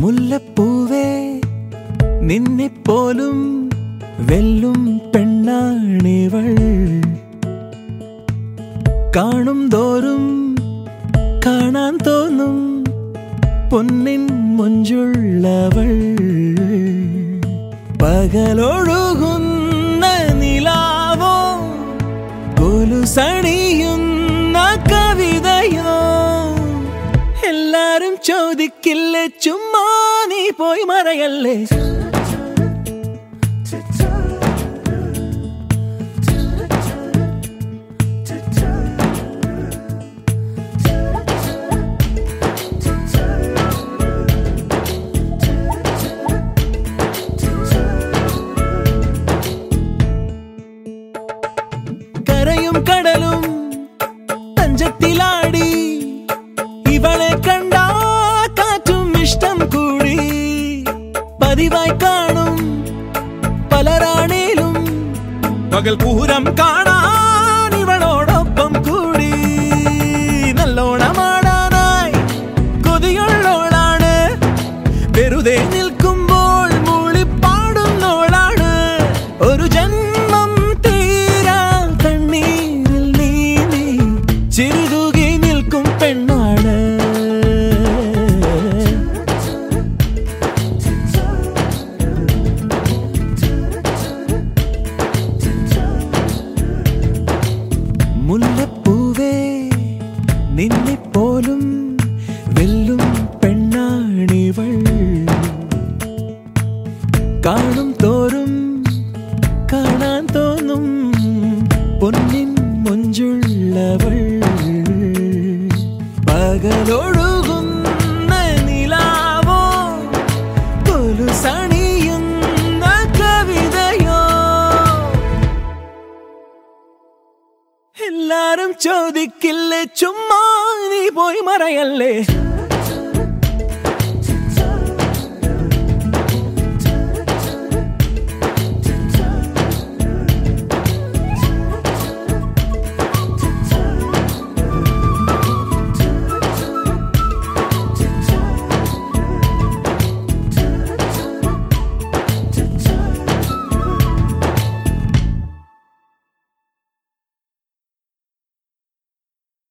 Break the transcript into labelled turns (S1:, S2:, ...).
S1: മുല്ലപ്പൂവേ നിന്നെപ്പോലും വെല്ലും പെണ്ണാണിവൾ കാണും തോറും കാണാൻ തോന്നും പൊന്നിൻ മുഞ്ചുള്ളവൾ പകലൊഴുകുന്ന നിലാവോ കൊലുസണിയുന്ന കവിതയോ എല്ലാരും ചോദിക്കില്ലേ ചുമ്മാ നീ പോയി മറയല്ലേ കരയും കടലും തഞ്ചത്തിലാടി ഇവളെ കണ്ട കാറ്റും ഇഷ്ടം കൂടി പതിവായി കാണും പലരാണേലും പകൽ പൂരം കാണാൻ ഇവളോടൊപ്പം കൂടി നല്ലോണമാടാനായി കൊതിയുള്ളോളാണ് വെറുതെ നിൽക്കുമ്പോൾ മൂളിപ്പാടുന്നോളാണ് ഒരു ജന്മം തീരാ കണ്ണീരിൽ നീന്തി ചിരുതുകി നിൽക്കും പെണ്ണാണ് മുല്ലപ്പൂവേ നിന്നെപ്പോലും വെല്ലും പെണ്ണാണിവൾ കാണും തോറും കാണാൻ തോന്നും പൊന്നിൻ മുഞ്ചുള്ളവൾ പകലൊഴുകുന്ന നിലാവോ കൊലുസണിയുന്ന കവിതയോ എല്ലാരും ചോദിക്കില്ലേ ചുമ്മാ നീ പോയി മറയല്ലേ